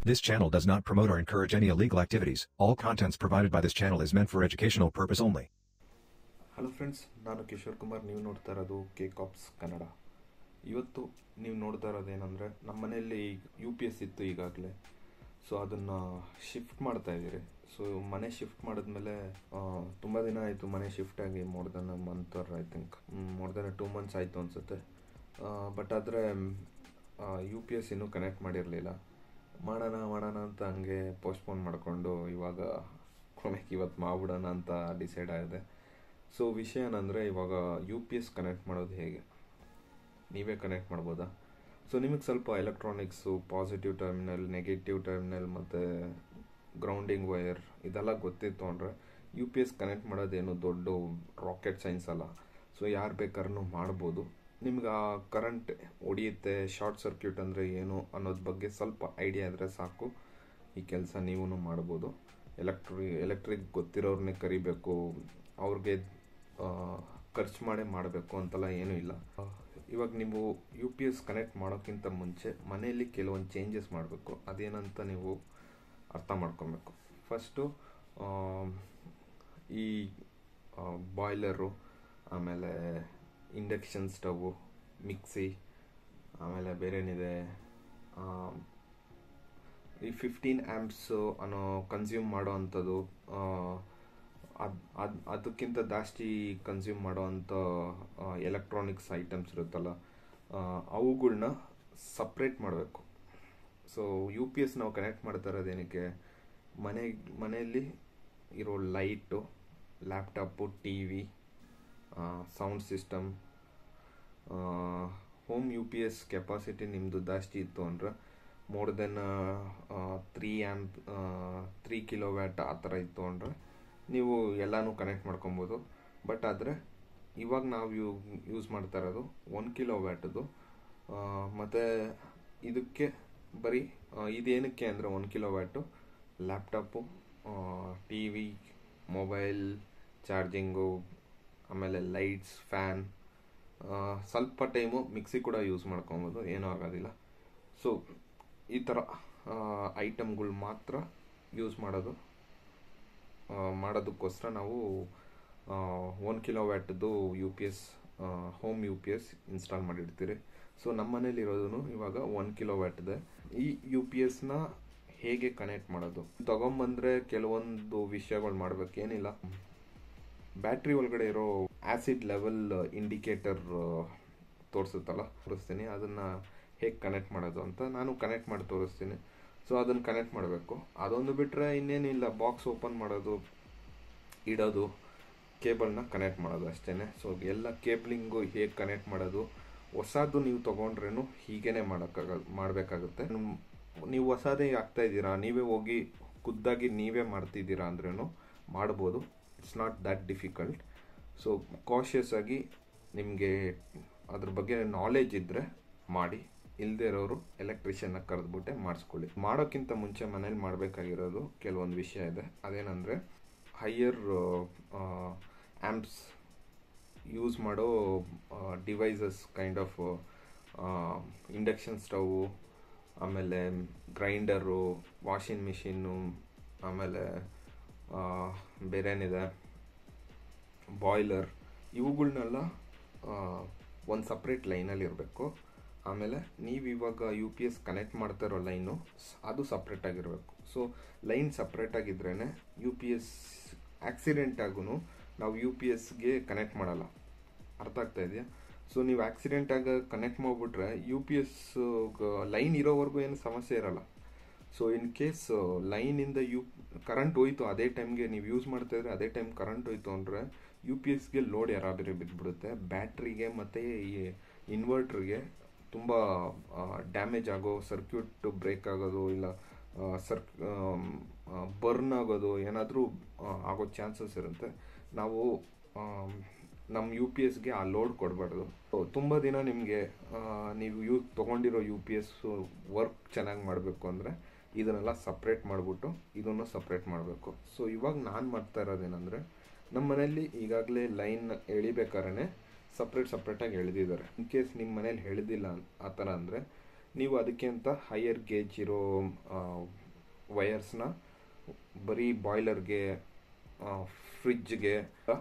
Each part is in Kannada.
This channel does not promote or encourage any illegal activities. All contents provided by this channel is meant for educational purpose only. Hello friends ನಾನು ಕಿಶೋರ್ ಕುಮಾರ್ ನೀವು ನೋಡ್ತಾ ಇರೋದು ಕೆ ಕಾಪ್ಸ್ ಕನ್ನಡ ಇವತ್ತು ನೀವು ನೋಡ್ತಾ ಇರೋದೇನೆಂದರೆ ನಮ್ಮ ಮನೆಯಲ್ಲಿ ಯು ಪಿ ಎಸ್ ಇತ್ತು ಈಗಾಗಲೇ ಸೊ ಅದನ್ನು ಶಿಫ್ಟ್ ಮಾಡ್ತಾ ಇದ್ದೀರಿ ಸೊ ಮನೆ ಶಿಫ್ಟ್ ಮಾಡಿದ್ಮೇಲೆ ತುಂಬ ದಿನ ಆಯಿತು ಮನೆ ಶಿಫ್ಟ್ ಆಗಿ more than month I think more than two months ಆಯಿತು ಅನಿಸುತ್ತೆ ಬಟ್ ಆದರೆ ಯು ಪಿ ಎಸ್ ಇನ್ನೂ ಕನೆಕ್ಟ್ ಮಾಡಿರಲಿಲ್ಲ ಮಾಡೋಣ ಮಾಡೋಣ ಅಂತ ಹಂಗೆ ಪೋಸ್ಟ್ಪೋನ್ ಮಾಡಿಕೊಂಡು ಇವಾಗ ಕೊನೆಗೆ ಇವತ್ತು ಮಾಡ್ಬಿಡೋಣ ಅಂತ ಡಿಸೈಡ್ ಆಗಿದೆ ಸೊ ವಿಷಯ ಏನಂದರೆ ಇವಾಗ ಯು ಪಿ ಎಸ್ ಕನೆಕ್ಟ್ ಮಾಡೋದು ಹೇಗೆ ನೀವೇ ಕನೆಕ್ಟ್ ಮಾಡ್ಬೋದಾ ಸೊ ನಿಮಗೆ ಸ್ವಲ್ಪ electronics positive terminal negative terminal ಮತ್ತು ಗ್ರೌಂಡಿಂಗ್ ವೈರ್ ಇದೆಲ್ಲ ಗೊತ್ತಿತ್ತು ಅಂದರೆ ಯು ಪಿ ಎಸ್ ಕನೆಕ್ಟ್ ಮಾಡೋದೇನು ದೊಡ್ಡ ರಾಕೆಟ್ ಸೈನ್ಸ್ ಅಲ್ಲ ಸೊ ಯಾರು ಬೇಕಾದ್ರೂ ಮಾಡ್ಬೋದು ನಿಮ್ಗೆ ಆ ಕರೆಂಟ್ ಹೊಡಿಯುತ್ತೆ ಶಾರ್ಟ್ ಸರ್ಕ್ಯೂಟ್ ಅಂದರೆ ಏನು ಅನ್ನೋದ್ರ ಬಗ್ಗೆ ಸ್ವಲ್ಪ ಐಡಿಯಾ ಇದ್ದರೆ ಸಾಕು ಈ ಕೆಲಸ ನೀವು ಮಾಡ್ಬೋದು ಎಲೆಕ್ಟ್ರಿ ಎಲೆಕ್ಟ್ರಿಕ್ ಗೊತ್ತಿರೋರ್ನೇ ಕರಿಬೇಕು ಅವ್ರಿಗೆ ಖರ್ಚು ಮಾಡೇ ಮಾಡಬೇಕು ಅಂತೆಲ್ಲ ಏನೂ ಇಲ್ಲ ಇವಾಗ ನೀವು ಯು ಪಿ ಎಸ್ ಕನೆಕ್ಟ್ ಮಾಡೋಕ್ಕಿಂತ ಮುಂಚೆ ಮನೆಯಲ್ಲಿ ಕೆಲವೊಂದು ಚೇಂಜಸ್ ಮಾಡಬೇಕು ಅದೇನಂತ ನೀವು ಅರ್ಥ ಮಾಡ್ಕೊಬೇಕು ಫಸ್ಟು ಈ ಬಾಯ್ಲರು ಆಮೇಲೆ ಇಂಡಕ್ಷನ್ ಸ್ಟವ್ವು ಮಿಕ್ಸಿ ಆಮೇಲೆ ಬೇರೇನಿದೆ ಈ ಫಿಫ್ಟೀನ್ ಆ್ಯಂಪ್ಸು ಅನ್ನೋ ಕನ್ಸ್ಯೂಮ್ ಮಾಡೋ ಅಂಥದ್ದು ಅದು ಅದು ಅದಕ್ಕಿಂತ ಜಾಸ್ತಿ ಕನ್ಸ್ಯೂಮ್ ಮಾಡೋವಂಥ ಎಲೆಕ್ಟ್ರಾನಿಕ್ಸ್ ಐಟಮ್ಸ್ ಇರುತ್ತಲ್ಲ ಅವುಗಳನ್ನ ಸಪ್ರೇಟ್ ಮಾಡಬೇಕು ಸೊ ಯು ಪಿ ಎಸ್ ನಾವು ಕನೆಕ್ಟ್ ಮಾಡ್ತಾ ಇರೋದೇನಕ್ಕೆ ಮನೆ ಮನೆಯಲ್ಲಿ ಇರೋ light laptop T V sound system home U P S capacity ನಿಮ್ಮದು ಜಾಸ್ತಿ ಇತ್ತು ಅಂದ್ರೆ more than three amp three kilowatt ಆ ಥರ ಇತ್ತು ಅಂದರೆ ನೀವು ಎಲ್ಲನೂ ಕನೆಕ್ಟ್ ಮಾಡ್ಕೊಬೋದು ಬಟ್ ಆದರೆ ಇವಾಗ ನಾವು ಯೂ ಯೂಸ್ ಮಾಡ್ತಾ ಇರೋದು ಒನ್ ಕಿಲೋ ವ್ಯಾಟದು ಮತ್ತು ಇದಕ್ಕೆ ಬರೀ ಇದೇನಕ್ಕೆ ಅಂದರೆ one kilowatt laptop T V mobile charging ಆಮೇಲೆ ಲೈಟ್ಸ್ ಫ್ಯಾನ್ ಸ್ವಲ್ಪ ಟೈಮು ಮಿಕ್ಸಿ ಕೂಡ ಯೂಸ್ ಮಾಡ್ಕೊಬೋದು ಏನೂ ಆಗೋದಿಲ್ಲ ಸೊ ಈ ಥರ ಐಟಮ್ಗಳು ಮಾತ್ರ ಯೂಸ್ ಮಾಡೋದು ಮಾಡೋದಕ್ಕೋಸ್ಕರ ನಾವು ಒನ್ ಕಿಲೋ ವ್ಯಾಟ್ದು U P S home U P S install ಮಾಡಿರ್ತೀರಿ ಸೊ ನಮ್ಮ ಮನೇಲಿ ಇರೋದು ಇವಾಗ ಒನ್ ಕಿಲೋ ವ್ಯಾಟ್ದೆ ಈ ಯು ಪಿ ಎಸ್ನ ಹೇಗೆ ಕನೆಕ್ಟ್ ಮಾಡೋದು ತಗೊಂಬಂದ್ರೆ ಕೆಲವೊಂದು ವಿಷಯಗಳು ಮಾಡ್ಬೇಕು ಏನಿಲ್ಲ ಬ್ಯಾಟ್ರಿ ಒಳಗಡೆ ಇರೋ ಆ್ಯಸಿಡ್ ಲೆವೆಲ್ ಇಂಡಿಕೇಟರ್ ತೋರಿಸುತ್ತಲ್ಲ ತೋರಿಸ್ತೀನಿ ಅದನ್ನು ಹೇಗೆ ಕನೆಕ್ಟ್ ಮಾಡೋದು ಅಂತ ನಾನು ಕನೆಕ್ಟ್ ಮಾಡಿ ತೋರಿಸ್ತೀನಿ ಸೊ ಅದನ್ನು ಕನೆಕ್ಟ್ ಮಾಡಬೇಕು ಅದೊಂದು ಬಿಟ್ಟರೆ ಇನ್ನೇನಿಲ್ಲ ಬಾಕ್ಸ್ ಓಪನ್ ಮಾಡೋದು ಇಡೋದು ಕೇಬಲ್ನ ಕನೆಕ್ಟ್ ಮಾಡೋದು ಅಷ್ಟೇ ಸೊ ಎಲ್ಲ ಕೇಬ್ಲಿಂಗು ಹೇಗೆ ಕನೆಕ್ಟ್ ಮಾಡೋದು ಹೊಸದು ನೀವು ತೊಗೊಂಡ್ರೇನು ಹೀಗೇ ಮಾಡೋಕ್ಕಾಗ ಮಾಡಬೇಕಾಗುತ್ತೆ ನೀವು ಹೊಸದೇ ಆಗ್ತಾ ಇದ್ದೀರಾ ನೀವೇ ಹೋಗಿ ಖುದ್ದಾಗಿ ನೀವೇ ಮಾಡ್ತಿದ್ದೀರಾ ಅಂದ್ರೂ ಮಾಡ್ಬೋದು it's not that difficult so cautious ಆಗಿ ನಿಮಗೆ ಅದ್ರ ಬಗ್ಗೆ ನಾಲೆಜ್ ಇದ್ದರೆ ಮಾಡಿ ಇಲ್ಲದೆ ಇರೋರು ಎಲೆಕ್ಟ್ರಿಷಿಯನ್ನ ಕರೆದ್ಬಿಟ್ಟೆ ಮಾಡಿಸ್ಕೊಳ್ಳಿ ಮಾಡೋಕ್ಕಿಂತ ಮುಂಚೆ ಮನೇಲಿ ಮಾಡಬೇಕಾಗಿರೋದು ಕೆಲವೊಂದು ವಿಷಯ ಇದೆ ಅದೇನೆಂದರೆ ಹೈಯರ್ ಆ್ಯಂಪ್ಸ್ ಯೂಸ್ ಮಾಡೋ devices kind of induction stove ಆಮೇಲೆ ಗ್ರೈಂಡರು ವಾಷಿಂಗ್ ಮಿಷಿನ್ನು ಆಮೇಲೆ ಬೇರೇನಿದೆ ಬಾಯ್ಲರ್ ಇವುಗಳನ್ನೆಲ್ಲ ಒಂದು ಸಪ್ರೇಟ್ ಲೈನಲ್ಲಿ ಇರಬೇಕು ಆಮೇಲೆ ನೀವು ಇವಾಗ ಯು ಪಿ ಎಸ್ ಕನೆಕ್ಟ್ ಮಾಡ್ತಾ ಇರೋ ಲೈನು ಅದು ಸಪ್ರೇಟ್ ಆಗಿರಬೇಕು ಸೊ ಲೈನ್ ಸಪ್ರೇಟ್ ಆಗಿದ್ರೇ ಯು ಪಿ ಎಸ್ ಆಕ್ಸಿಡೆಂಟ್ ಆಗೂ ನಾವು ಯು ಪಿ ಎಸ್ಗೆ ಕನೆಕ್ಟ್ ಮಾಡಲ್ಲ ಅರ್ಥ ಆಗ್ತಾ ಇದೆಯಾ ಸೊ ನೀವು ಆಕ್ಸಿಡೆಂಟ್ ಆಗ ಕನೆಕ್ಟ್ ಮಾಡಿಬಿಟ್ರೆ ಯು ಪಿ ಎಸ್ ಲೈನ್ ಇರೋವರೆಗೂ ಏನು ಸಮಸ್ಯೆ ಇರಲ್ಲ ಸೊ ಇನ್ ಕೇಸ್ ಲೈನಿಂದ ಯು ಕರೆಂಟ್ ಹೋಯ್ತು ಅದೇ ಟೈಮ್ಗೆ ನೀವು ಯೂಸ್ ಮಾಡ್ತಾ ಇದ್ರೆ ಅದೇ ಟೈಮ್ ಕರೆಂಟ್ ಹೋಯ್ತು ಅಂದರೆ ಯು ಪಿ ಎಸ್ಗೆ ಲೋಡ್ ಯಾರಾದರೂ ಬಿದ್ದುಬಿಡುತ್ತೆ ಬ್ಯಾಟ್ರಿಗೆ ಮತ್ತು ಈ ಇನ್ವರ್ಟ್ರಿಗೆ ತುಂಬ ಡ್ಯಾಮೇಜ್ ಆಗೋ ಸರ್ಕ್ಯೂಟ್ ಬ್ರೇಕ್ ಆಗೋದು ಇಲ್ಲ ಸರ್ ಬರ್ನ್ ಆಗೋದು ಏನಾದರೂ ಆಗೋ ಚಾನ್ಸಸ್ ಇರುತ್ತೆ ನಾವು ನಮ್ಮ ಯು ಪಿ ಎಸ್ಗೆ ಆ ಲೋಡ್ ಕೊಡಬಾರ್ದು ತುಂಬ ದಿನ ನಿಮಗೆ ನೀವು ಯೂ ತೊಗೊಂಡಿರೋ ಯು ಪಿ ಎಸ್ ವರ್ಕ್ ಚೆನ್ನಾಗಿ ಮಾಡಬೇಕು ಅಂದರೆ ಇದನ್ನೆಲ್ಲ ಸಪ್ರೇಟ್ ಮಾಡಿಬಿಟ್ಟು ಇದನ್ನು ಸಪ್ರೇಟ್ ಮಾಡಬೇಕು ಸೊ ಇವಾಗ ನಾನು ಮಾಡ್ತಾ ಇರೋದೇನೆಂದರೆ ನಮ್ಮ ಮನೆಯಲ್ಲಿ ಈಗಾಗಲೇ ಲೈನ್ ಎಳಿಬೇಕಾದ್ರೆ ಸಪ್ರೇಟ್ ಸಪ್ರೇಟಾಗಿ ಎಳೆದಿದ್ದಾರೆ ಇನ್ ಕೇಸ್ ನಿಮ್ಮ ಮನೇಲಿ ಎಳೆದಿಲ್ಲ ಆ ಥರ ಅಂದರೆ ನೀವು ಅದಕ್ಕೆ ಅಂತ ಹೈಯರ್ ಗೇಜ್ ಇರೋ ವಯರ್ಸ್ನ ಬರೀ ಬಾಯ್ಲರ್ಗೆ ಫ್ರಿಜ್ಗೆ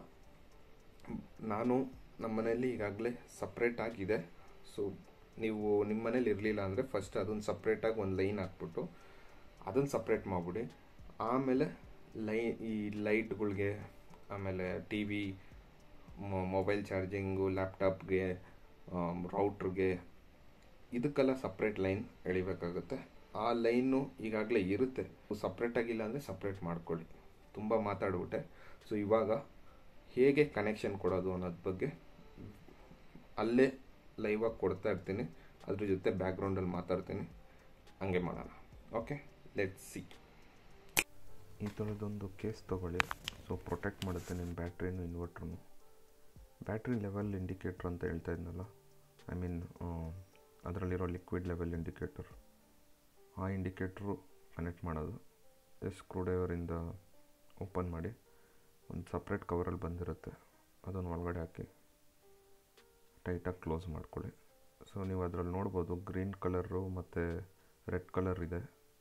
ನಾನು ನಮ್ಮ ಮನೆಯಲ್ಲಿ ಈಗಾಗಲೇ ಸಪ್ರೇಟ್ ಆಗಿದೆ ಸೊ ನೀವು ನಿಮ್ಮ ಮನೇಲಿ ಇರಲಿಲ್ಲ ಅಂದರೆ ಫಸ್ಟ್ ಅದನ್ನು ಸಪ್ರೇಟಾಗಿ ಒಂದು ಲೈನ್ ಹಾಕ್ಬಿಟ್ಟು ಅದನ್ನು ಸಪ್ರೇಟ್ ಮಾಡಿಬಿಡಿ ಆಮೇಲೆ ಲೈ ಈ ಲೈಟ್ಗಳಿಗೆ ಆಮೇಲೆ ಟಿ ವಿ ಮೊಬೈಲ್ ಚಾರ್ಜಿಂಗು ಲ್ಯಾಪ್ಟಾಪ್ಗೆ ರೌಟ್ರಿಗೆ ಇದಕ್ಕೆಲ್ಲ ಸಪ್ರೇಟ್ ಲೈನ್ ಎಳಿಬೇಕಾಗುತ್ತೆ ಆ ಲೈನು ಈಗಾಗಲೇ ಇರುತ್ತೆ ಸಪ್ರೇಟ್ ಆಗಿಲ್ಲ ಅಂದರೆ ಸಪ್ರೇಟ್ ಮಾಡ್ಕೊಳ್ಳಿ ತುಂಬ ಮಾತಾಡ್ಬಿಟ್ಟೆ ಸೊ ಇವಾಗ ಹೇಗೆ ಕನೆಕ್ಷನ್ ಕೊಡೋದು ಅನ್ನೋದ್ರ ಬಗ್ಗೆ ಅಲ್ಲೇ ಲೈವಾಗಿ ಕೊಡ್ತಾ ಇರ್ತೀನಿ ಅದ್ರ ಜೊತೆ ಬ್ಯಾಕ್ಗ್ರೌಂಡಲ್ಲಿ ಮಾತಾಡ್ತೀನಿ ಹಂಗೆ ಮಾಡೋಣ ಓಕೆ ಲೆಟ್ ಸಿ ಈ ಥರದೊಂದು ಕೇಸ್ ತೊಗೊಳ್ಳಿ ಸೊ ಪ್ರೊಟೆಕ್ಟ್ ಮಾಡುತ್ತೆ ನಿಮ್ಮ ಬ್ಯಾಟ್ರಿನೂ ಇನ್ವರ್ಟ್ರೂ ಬ್ಯಾಟ್ರಿ ಲೆವೆಲ್ ಇಂಡಿಕೇಟ್ರ್ ಅಂತ ಹೇಳ್ತಾ ಇದ್ನಲ್ಲ ಐ ಮೀನ್ ಅದರಲ್ಲಿರೋ ಲಿಕ್ವಿಡ್ ಲೆವೆಲ್ ಇಂಡಿಕೇಟರ್ ಆ ಇಂಡಿಕೇಟ್ರು ಕನೆಕ್ಟ್ ಮಾಡೋದು ಸ್ಕ್ರೂ ಡ್ರೈವರಿಂದ ಓಪನ್ ಮಾಡಿ ಒಂದು ಸಪ್ರೇಟ್ ಕವರಲ್ಲಿ ಬಂದಿರುತ್ತೆ ಅದನ್ನು ಒಳಗಡೆ ಹಾಕಿ ಟೈಟಾಗಿ ಕ್ಲೋಸ್ ಮಾಡ್ಕೊಳ್ಳಿ ಸೊ ನೀವು ಅದರಲ್ಲಿ ನೋಡ್ಬೋದು ಗ್ರೀನ್ ಕಲರು ಮತ್ತು ರೆಡ್ ಕಲರ್ ಇದೆ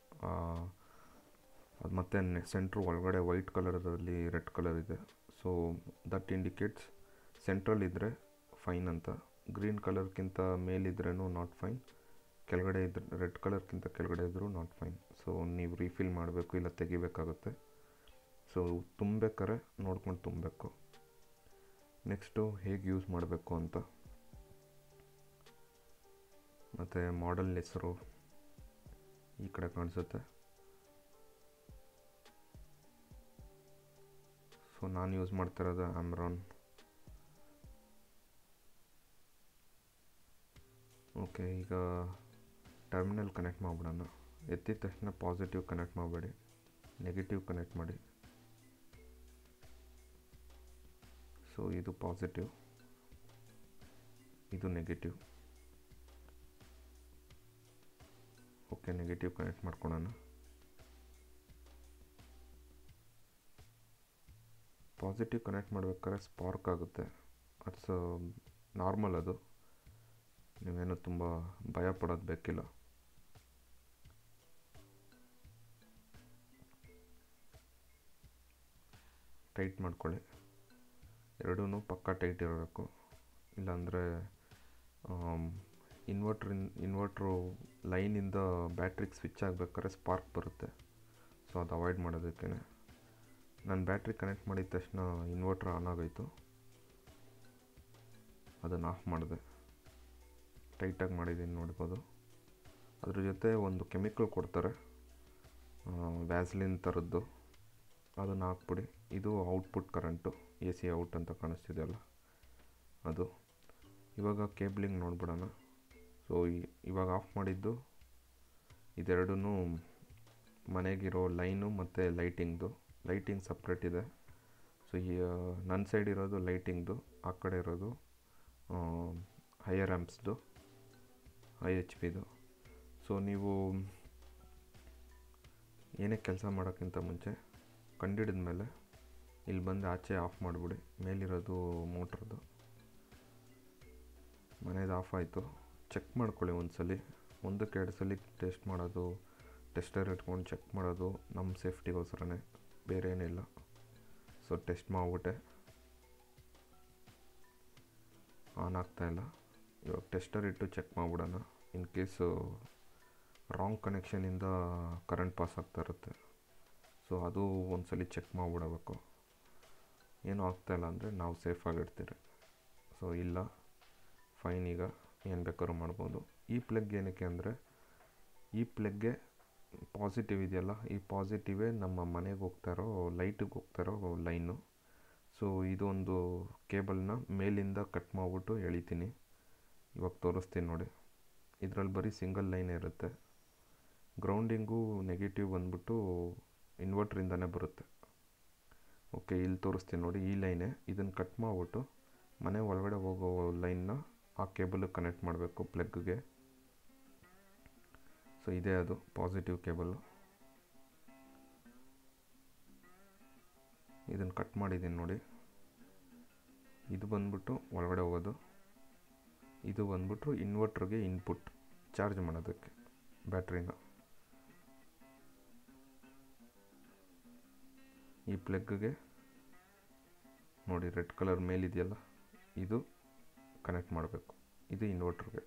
ಅದು ಮತ್ತೆ ಸೆಂಟ್ರ್ ಒಳಗಡೆ ವೈಟ್ ಕಲರಲ್ಲಿ ರೆಡ್ ಕಲರ್ ಇದೆ ಸೊ ದಟ್ ಇಂಡಿಕೇಟ್ಸ್ ಸೆಂಟ್ರಲ್ ಇದ್ದರೆ ಫೈನ್ ಅಂತ ಗ್ರೀನ್ ಕಲರ್ಗಿಂತ ಮೇಲಿದ್ರೂ ನಾಟ್ ಫೈನ್ ಕೆಳಗಡೆ ಇದ್ರೆ ರೆಡ್ ಕಲರ್ಗಿಂತ ಕೆಳಗಡೆ ಇದ್ದರೂ ನಾಟ್ ಫೈನ್ ಸೊ ನೀವು ರೀಫಿಲ್ ಮಾಡಬೇಕು ಇಲ್ಲ ತೆಗಿಬೇಕಾಗುತ್ತೆ ಸೊ ತುಂಬಬೇಕಾರೆ ನೋಡ್ಕೊಂಡು ತುಂಬಬೇಕು ನೆಕ್ಸ್ಟು ಹೇಗೆ ಯೂಸ್ ಮಾಡಬೇಕು ಅಂತ ಮತ್ತು ಮಾಡೆಲ್ ಹೆಸರು ಈ ಕಡೆ ಕಾಣಿಸುತ್ತೆ ಸೊ ನಾನು ಯೂಸ್ ಮಾಡ್ತಿರೋದು ಆಮ್ರಾನ್ ಓಕೆ ಈಗ ಟರ್ಮಿನಲ್ ಕನೆಕ್ಟ್ ಮಾಡಿಬಿಡೋಣ ಎತ್ತಿದ ತಕ್ಷಣ ಪಾಸಿಟಿವ್ ಕನೆಕ್ಟ್ ಮಾಡಬೇಡಿ ನೆಗೆಟಿವ್ ಕನೆಕ್ಟ್ ಮಾಡಿ ಸೊ ಇದು ಪಾಸಿಟಿವ್ ಇದು ನೆಗೆಟಿವ್ ಓಕೆ ನೆಗೆಟಿವ್ ಕನೆಕ್ಟ್ ಮಾಡ್ಕೊಳ್ಳೋಣ ಪಾಸಿಟಿವ್ ಕನೆಕ್ಟ್ ಮಾಡ್ಬೇಕಾದ್ರೆ ಸ್ಪಾರ್ಕ್ ಆಗುತ್ತೆ ಅಟ್ಸ್ ನಾರ್ಮಲ್ ಅದು ನೀವೇನು ತುಂಬ ಭಯ ಪಡೋದು ಬೇಕಿಲ್ಲ ಟೈಟ್ ಮಾಡ್ಕೊಳ್ಳಿ ಎರಡೂ ಪಕ್ಕ ಟೈಟ್ ಇರಬೇಕು ಇಲ್ಲಾಂದರೆ ಇನ್ವರ್ಟ್ರಿನ್ ಇನ್ವರ್ಟ್ರು ಲೈನಿಂದ ಬ್ಯಾಟ್ರಿಗೆ ಸ್ವಿಚ್ ಆಗಬೇಕಾದ್ರೆ ಸ್ಪಾರ್ಕ್ ಬರುತ್ತೆ ಸೊ ಅದು ಅವಾಯ್ಡ್ ಮಾಡೋದಕ್ಕೇ ನಾನು ಬ್ಯಾಟ್ರಿ ಕನೆಕ್ಟ್ ಮಾಡಿದ ತಕ್ಷಣ ಇನ್ವರ್ಟ್ರ್ ಆನ್ ಆಗೋಯ್ತು ಅದನ್ನು ಆಫ್ ಮಾಡಿದೆ ಟೈಟಾಗಿ ಮಾಡಿದ್ದೀನಿ ನೋಡ್ಬೋದು ಅದ್ರ ಜೊತೆ ಒಂದು ಕೆಮಿಕಲ್ ಕೊಡ್ತಾರೆ ವ್ಯಾಸ್ಲಿನ್ ಥರದ್ದು ಅದನ್ನು ಹಾಕ್ಬಿಡಿ ಇದು output current A C out ಅಂತ ಕಾಣಿಸ್ತಿದೆಯಲ್ಲ ಅದು ಇವಾಗ ಕೇಬ್ಲಿಂಗ್ ನೋಡ್ಬಿಡೋಣ ಸೊ ಇವಾಗ ಆಫ್ ಮಾಡಿದ್ದು ಇದೆರಡೂ ಮನೆಗಿರೋ ಲೈನು ಮತ್ತು ಲೈಟಿಂಗ್ದು ಲೈಟಿಂಗ್ ಸಪ್ರೇಟ್ ಇದೆ ಸೊ ಈ ನನ್ನ ಸೈಡ್ ಇರೋದು ಲೈಟಿಂಗ್ದು ಆ ಕಡೆ ಇರೋದು ಹೈಯರ್ ಆ್ಯಂಪ್ಸ್ದು ಐ ಎಚ್ ಪಿದು ಸೊ ನೀವು ಏನೇ ಕೆಲಸ ಮಾಡೋಕ್ಕಿಂತ ಮುಂಚೆ ಕಂಡಿಡಿದ ಮೇಲೆ ಇಲ್ಲಿ ಬಂದು ಆಚೆ ಆಫ್ ಮಾಡಿಬಿಡಿ ಮೇಲಿರೋದು ಮೋಟ್ರದ್ದು ಮನೇದು ಆಫ್ ಆಯಿತು ಚೆಕ್ ಮಾಡ್ಕೊಳ್ಳಿ ಒಂದು ಸಲ ಒಂದಕ್ಕೆ ಎರಡು ಸಲ ಟೆಸ್ಟ್ ಮಾಡೋದು ಟೆಸ್ಟರ್ ಇಟ್ಕೊಂಡು ಚೆಕ್ ಮಾಡೋದು ನಮ್ಮ ಸೇಫ್ಟಿಗೋಸ್ಕರನೇ ಬೇರೆ ಏನಿಲ್ಲ ಸೊ ಟೆಸ್ಟ್ ಮಾಡಿಬಿಟ್ಟೆ ಆನ್ ಆಗ್ತಾಯಿಲ್ಲ ಇವಾಗ ಟೆಸ್ಟರ್ ಇಟ್ಟು ಚೆಕ್ ಮಾಡಿಬಿಡೋಣ ಇನ್ ಕೇಸು ರಾಂಗ್ ಕನೆಕ್ಷನಿಂದ ಕರೆಂಟ್ ಪಾಸ್ ಆಗ್ತಾ ಇರುತ್ತೆ ಸೊ ಅದು ಒಂದು ಸಲ ಚೆಕ್ ಮಾಡಿಬಿಡಬೇಕು ಏನೂ ಆಗ್ತಾಯಿಲ್ಲ ಅಂದರೆ ನಾವು ಸೇಫಾಗಿರ್ತೀರಿ ಸೊ ಇಲ್ಲ ಫೈನ್ ಈಗ ಏನು ಬೇಕಾದ್ರೂ ಮಾಡ್ಬೋದು ಈ ಪ್ಲಗ್ ಏನಕ್ಕೆ ಅಂದರೆ ಈ ಪ್ಲಗ್ಗೆ ಪಾಸಿಟಿವ್ ಇದೆಯಲ್ಲ ಈ ಪಾಸಿಟಿವೇ ನಮ್ಮ ಮನೆಗೆ ಹೋಗ್ತಾ ಇರೋ ಲೈಟಿಗೆ ಹೋಗ್ತಾ ಇರೋ ಲೈನು ಸೊ ಇದೊಂದು ಕೇಬಲ್ನ ಮೇಲಿಂದ ಕಟ್ ಮಾಡಿಬಿಟ್ಟು ಎಳಿತೀನಿ ಇವಾಗ ತೋರಿಸ್ತೀನಿ ನೋಡಿ ಇದರಲ್ಲಿ ಬರೀ ಸಿಂಗಲ್ ಲೈನ್ ಇರುತ್ತೆ ಗ್ರೌಂಡಿಂಗು ನೆಗೆಟಿವ್ ಬಂದ್ಬಿಟ್ಟು ಇನ್ವರ್ಟ್ರಿಂದನೇ ಬರುತ್ತೆ ಓಕೆ ಇಲ್ಲಿ ತೋರಿಸ್ತೀನಿ ನೋಡಿ ಈ ಲೈನೇ ಇದನ್ನು ಕಟ್ ಮಾಡಿಬಿಟ್ಟು ಮನೆ ಒಳಗಡೆ ಹೋಗೋ ಲೈನ್ನ ಆ ಕೇಬಲ್ಗೆ ಕನೆಕ್ಟ್ ಮಾಡಬೇಕು ಪ್ಲಗ್ಗೆ ಸೊ ಇದೇ ಅದು ಪಾಸಿಟಿವ್ ಕೇಬಲ್ಲು ಇದನ್ನು ಕಟ್ ಮಾಡಿದ್ದೀನಿ ನೋಡಿ ಇದು ಬಂದ್ಬಿಟ್ಟು ಒಳಗಡೆ ಹೋಗೋದು ಇದು ಬಂದ್ಬಿಟ್ಟು ಇನ್ವರ್ಟ್ರಿಗೆ ಇನ್ಪುಟ್ ಚಾರ್ಜ್ ಮಾಡೋದಕ್ಕೆ ಬ್ಯಾಟ್ರಿನ ಈ ಪ್ಲಗ್ಗೆ ನೋಡಿ ರೆಡ್ ಕಲರ್ ಮೇಲಿದೆಯಲ್ಲ ಇದು ಕನೆಕ್ಟ್ ಮಾಡಬೇಕು ಇದು ಇನ್ವರ್ಟ್ರಿಗೆ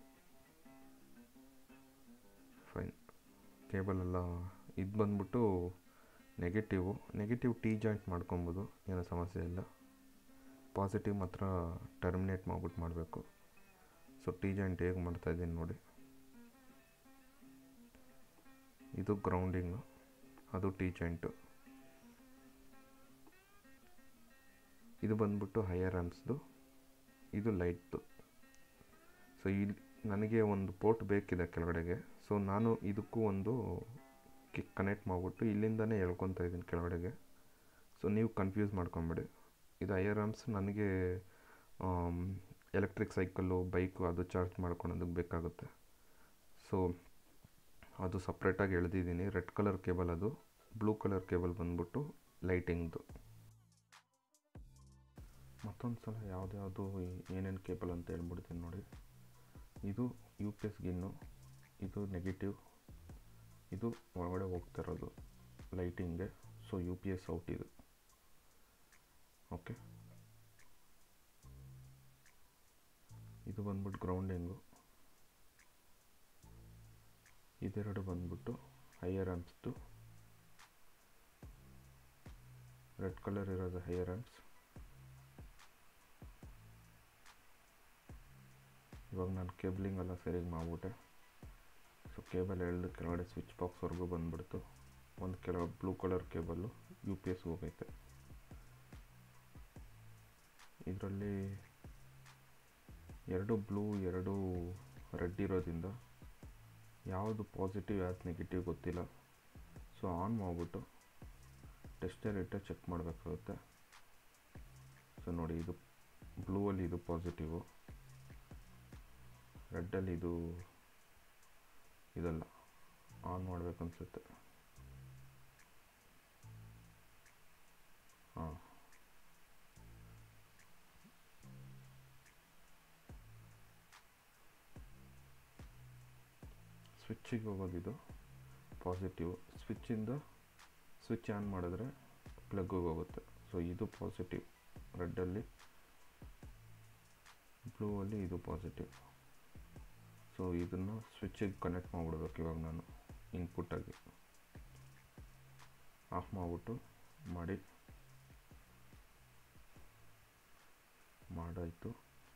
ಫೈನ್ ಕೇಬಲ್ ಎಲ್ಲ ಇದು ಬಂದ್ಬಿಟ್ಟು ನೆಗೆಟಿವು ನೆಗೆಟಿವ್ ಟಿ ಜಾಯಿಂಟ್ ಮಾಡ್ಕೊಬೋದು ಏನೋ ಸಮಸ್ಯೆ ಇಲ್ಲ ಪಾಸಿಟಿವ್ ಮಾತ್ರ ಟರ್ಮಿನೇಟ್ ಮಾಡ್ಬಿಟ್ಟು ಮಾಡಬೇಕು ಸೊ ಟಿ ಜಾಯಿಂಟ್ ಹೇಗೆ ಮಾಡ್ತಾಯಿದ್ದೀನಿ ನೋಡಿ ಇದು ಗ್ರೌಂಡಿಂಗು ಅದು ಟಿ ಜಾಯಿಂಟು ಇದು ಬಂದ್ಬಿಟ್ಟು ಹೈಯರ್ ಆ್ಯಮ್ಸ್ದು ಇದು ಲೈಟ್ದು ಸೊ ಇಲ್ಲಿ ನನಗೆ ಒಂದು ಪೋರ್ಟ್ ಬೇಕಿದೆ ಕೆಳಗಡೆಗೆ ಸೊ ನಾನು ಇದಕ್ಕೂ ಒಂದು ಕಿಕ್ ಕನೆಕ್ಟ್ ಮಾಡಿಬಿಟ್ಟು ಇಲ್ಲಿಂದನೇ ಎಳ್ಕೊತಾ ಇದ್ದೀನಿ ಕೆಳಗಡೆಗೆ ಸೊ ನೀವು ಕನ್ಫ್ಯೂಸ್ ಮಾಡ್ಕೊಬೇಡಿ ಇದು ಹೈಯರ್ ಆರ್ಮ್ಸ್ ನನಗೆ ಎಲೆಕ್ಟ್ರಿಕ್ ಸೈಕಲ್ಲು ಬೈಕು ಅದು ಚಾರ್ಜ್ ಮಾಡ್ಕೊಳೋದಕ್ಕೆ ಬೇಕಾಗುತ್ತೆ ಸೊ ಅದು ಸಪ್ರೇಟಾಗಿ ಎಳೆದಿದ್ದೀನಿ ರೆಡ್ ಕಲರ್ ಕೇಬಲ್ ಅದು ಬ್ಲೂ ಕಲರ್ ಕೇಬಲ್ ಬಂದ್ಬಿಟ್ಟು ಲೈಟಿಂಗ್ದು ಮತ್ತೊಂದು ಸಲ ಯಾವ್ದ್ಯಾವುದು ಏನೇನು ಕೇಬಲ್ ಅಂತ ಹೇಳ್ಬಿಡ್ತೀನಿ ನೋಡಿ ಇದು ಯು ಪಿ ಎಸ್ ಗಿನ್ನು ಇದು ನೆಗೆಟಿವ್ ಇದು ಒಳಗಡೆ ಹೋಗ್ತಾ ಇರೋದು ಲೈಟಿಂಗ್ಗೆ so U P S out ಇದು ಓಕೆ ಇದು ಬಂದ್ಬಿಟ್ಟು ಗ್ರೌಂಡಿಂಗು ಇದೆರಡು ಬಂದ್ಬಿಟ್ಟು ಹೈಯರ್ ಆ್ಯಮ್ಸ್ದು ರೆಡ್ ಕಲರ್ ಇರೋದು ಹೈಯರ್ ಆ್ಯಮ್ಸ್ ಇವಾಗ ನಾನು ಕೇಬ್ಲಿಂಗ್ ಎಲ್ಲ ಸರಿಯಾಗಿ ಮಾಡಿಬಿಟ್ಟೆ ಸೊ ಕೇಬಲ್ ಎಳೆದು ಕೆಳಗಡೆ ಸ್ವಿಚ್ ಬಾಕ್ಸ್ವರೆಗೂ ಬಂದುಬಿಡ್ತು ಒಂದು ಕೆಳಗಡೆ blue colour cable U P S ಹೋಗೈತೆ ಇದರಲ್ಲಿ ಎರಡು ಬ್ಲೂ ಎರಡು ರೆಡ್ ಇರೋದ್ರಿಂದ ಯಾವುದು ಪಾಸಿಟಿವ್ ಯಾವ್ದು ನೆಗೆಟಿವ್ ಗೊತ್ತಿಲ್ಲ ಸೊ ಆನ್ ಮಾಡಿಬಿಟ್ಟು ಟೆಸ್ಟರ್ ಇಟ್ಟು ಚೆಕ್ ಮಾಡಬೇಕಾಗುತ್ತೆ ಸೊ ನೋಡಿ ಇದು ಬ್ಲೂ ಅಲ್ಲಿ ಇದು ಪಾಸಿಟಿವು ರೆಡ್ಡಲ್ಲಿ ಇದು ಇದಲ್ಲ ಆನ್ ಮಾಡಬೇಕು ಅನಿಸುತ್ತೆ ಹಾಂ ಸ್ವಿಚ್ಚಿಗೆ ಹೋಗೋದಿದು ಪಾಸಿಟಿವ್ ಸ್ವಿಚ್ಚಿಂದ ಸ್ವಿಚ್ ಆನ್ ಮಾಡಿದ್ರೆ ಪ್ಲಗ್ಗಿಗೆ ಹೋಗುತ್ತೆ ಸೊ ಇದು ಪಾಸಿಟಿವ್ ರೆಡ್ಡಲ್ಲಿ ಬ್ಲೂ ಅಲ್ಲಿ ಇದು ಪಾಸಿಟಿವ್ ಸೊ ಇದನ್ನು ಸ್ವಿಚ್ಚಿಗೆ ಕನೆಕ್ಟ್ ಮಾಡಿಬಿಡ್ಬೇಕು ಇವಾಗ ನಾನು ಇನ್ಪುಟ್ಟಾಗಿ ಆಫ್ ಮಾಡಿಬಿಟ್ಟು ಮಾಡಿ ಮಾಡಾಯಿತು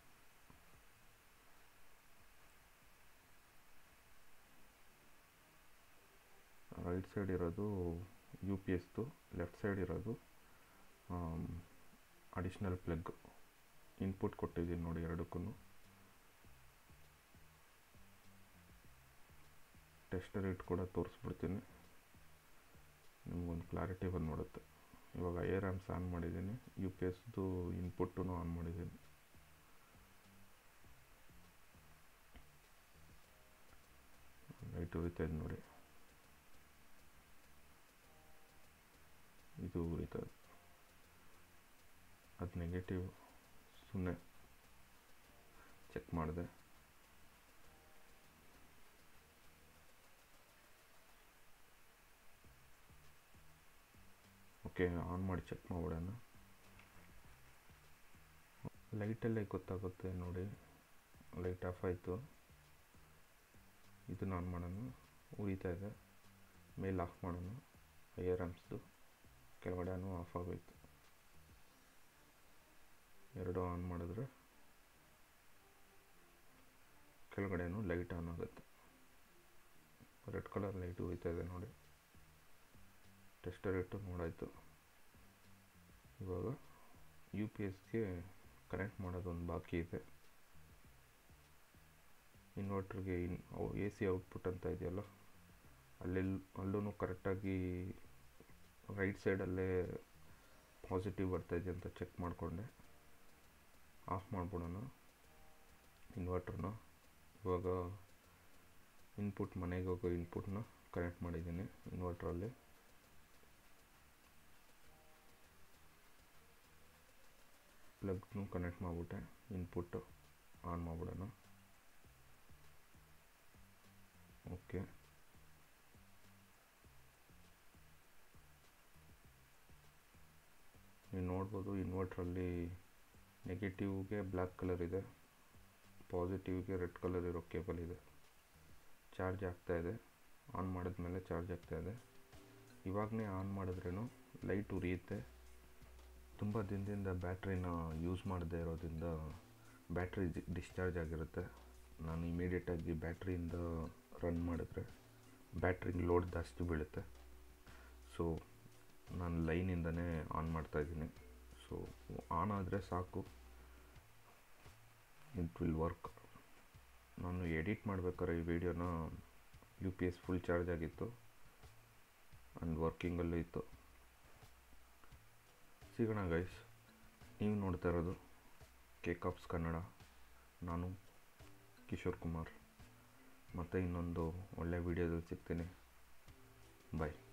ರೈಟ್ ಸೈಡ್ ಇರೋದು ಯು ಪಿ ಎಸ್ದು ಲೆಫ್ಟ್ ಸೈಡ್ ಇರೋದು ಅಡಿಷ್ನಲ್ ಪ್ಲಗ್ ಇನ್ಪುಟ್ ಕೊಟ್ಟಿದ್ದೀನಿ ನೋಡಿ ಎರಡಕ್ಕೂ ಟೆಸ್ಟರ್ ಇಟ್ಟು ಕೂಡ ತೋರಿಸ್ಬಿಡ್ತೀನಿ ನಿಮ್ಗೊಂದು ಕ್ಲಾರಿಟಿ ಬಂದ್ಬಿಡುತ್ತೆ ಇವಾಗ ಏರ್ ಆ್ಯಮ್ಸ್ ಆನ್ ಮಾಡಿದ್ದೀನಿ ಯು ಪಿ ಎಸ್ದು ಇನ್ಪುಟ್ಟೂ ಆನ್ ಮಾಡಿದ್ದೀನಿ ಲೈಟ್ ಉರಿತಾ ಇದೆ ನೋಡಿ ಇದು ಉರಿತದೆ ಅದು ನೆಗೆಟಿವ್ ಸುಮ್ಮನೆ ಚೆಕ್ ಮಾಡಿದೆ ಓಕೆ ಆನ್ ಮಾಡಿ ಚೆಕ್ ಮಾಡ್ಬಿಡೋಣ ಲೈಟಲ್ಲೇ ಗೊತ್ತಾಗುತ್ತೆ ನೋಡಿ ಲೈಟ್ ಆಫ್ ಆಯಿತು ಇದನ್ನು ಆನ್ ಮಾಡೋಣ ಉರಿತಾ ಇದೆ ಮೇಲೆ ಆಫ್ ಮಾಡೋಣ ಹೈಯರ್ ಆ್ಯಮ್ಸ್ದು ಕೆಳಗಡೆನೂ ಆಫ್ ಆಗೋಯ್ತು ಎರಡು ಆನ್ ಮಾಡಿದ್ರೆ ಕೆಳಗಡೆನೂ ಲೈಟ್ ಆನ್ ಆಗುತ್ತೆ ರೆಡ್ ಕಲರ್ ಲೈಟ್ ಉರಿತಾ ಇದೆ ನೋಡಿ ಟೆಸ್ಟರ್ ಇಟ್ಟು ನೋಡಾಯಿತು ಇವಾಗ ಯು ಪಿ ಎಸ್ಗೆ ಕನೆಕ್ಟ್ ಮಾಡೋದೊಂದು ಬಾಕಿ ಇದೆ ಇನ್ವರ್ಟ್ರಿಗೆ ಇನ್ ಎ ಸಿ ಔಟ್ಪುಟ್ ಅಂತ ಇದೆಯಲ್ಲ ಅಲ್ಲೆಲ್ಲ ಅಲ್ಲೂ ಕರೆಕ್ಟಾಗಿ ರೈಟ್ ಸೈಡಲ್ಲೇ ಪಾಸಿಟಿವ್ ಬರ್ತಾಯಿದೆ ಅಂತ ಚೆಕ್ ಮಾಡಿಕೊಂಡೆ ಆಫ್ ಮಾಡಿಬಿಡೋಣ ಇನ್ವರ್ಟ್ರನ್ನ ಇವಾಗ ಇನ್ಪುಟ್ ಮನೆಗೆ ಹೋಗೋ ಇನ್ಪುಟ್ನ ಕನೆಕ್ಟ್ ಮಾಡಿದ್ದೀನಿ ಇನ್ವರ್ಟ್ರಲ್ಲಿ ಪ್ಲಗ್ನು ಕನೆಕ್ಟ್ ಮಾಡಿಬಿಟ್ಟೆ ಇನ್ಪುಟ್ಟು ಆನ್ ಮಾಡಿಬಿಡೋಣ ಓಕೆ ನೀವು ನೋಡ್ಬೋದು ಇನ್ವರ್ಟ್ರಲ್ಲಿ ನೆಗೆಟಿವ್ಗೆ ಬ್ಲ್ಯಾಕ್ ಕಲರ್ ಇದೆ ಪಾಸಿಟಿವ್ಗೆ ರೆಡ್ ಕಲರ್ ಇರೋ ಕೇಬಲ್ ಇದೆ ಚಾರ್ಜ್ ಆಗ್ತಾ ಇದೆ ಆನ್ ಮಾಡಿದ್ಮೇಲೆ ಚಾರ್ಜ್ ಆಗ್ತಾ ಇದೆ ಇವಾಗಲೇ ಆನ್ ಮಾಡಿದ್ರೂ ಲೈಟ್ ಉರಿಯುತ್ತೆ ತುಂಬ ದಿನದಿಂದ ಬ್ಯಾಟ್ರಿನ ಯೂಸ್ ಮಾಡದೇ ಇರೋದ್ರಿಂದ ಬ್ಯಾಟ್ರಿ ಡಿಸ್ಚಾರ್ಜ್ ಆಗಿರುತ್ತೆ ನಾನು ಇಮಿಡಿಯೇಟಾಗಿ ಬ್ಯಾಟ್ರಿಯಿಂದ ರನ್ ಮಾಡಿದ್ರೆ ಬ್ಯಾಟ್ರಿಗೆ ಲೋಡ್ ಜಾಸ್ತಿ ಬೀಳುತ್ತೆ ಸೊ ನಾನು ಲೈನಿಂದನೇ ಆನ್ ಮಾಡ್ತಾಯಿದ್ದೀನಿ ಸೊ ಆನ್ ಆದರೆ ಸಾಕು ಇಟ್ ವಿಲ್ ವರ್ಕ್ ನಾನು ಎಡಿಟ್ ಮಾಡ್ಬೇಕಾದ್ರೆ ಈ ವಿಡಿಯೋನ U P S full charge ಆಗಿತ್ತು ಆ್ಯಂಡ್ ವರ್ಕಿಂಗಲ್ಲೂ ಇತ್ತು ಸಿಗೋಣ ಗೈಸ್ ನೀವು ನೋಡ್ತಾ ಇರೋದು ಕೇಕಾಪ್ಸ್ ಕನ್ನಡ ನಾನು ಕಿಶೋರ್ ಕುಮಾರ್ ಮತ್ತೆ ಇನ್ನೊಂದು ಒಳ್ಳೆಯ ವಿಡಿಯೋದಲ್ಲಿ ಸಿಗ್ತೀನಿ ಬಾಯ್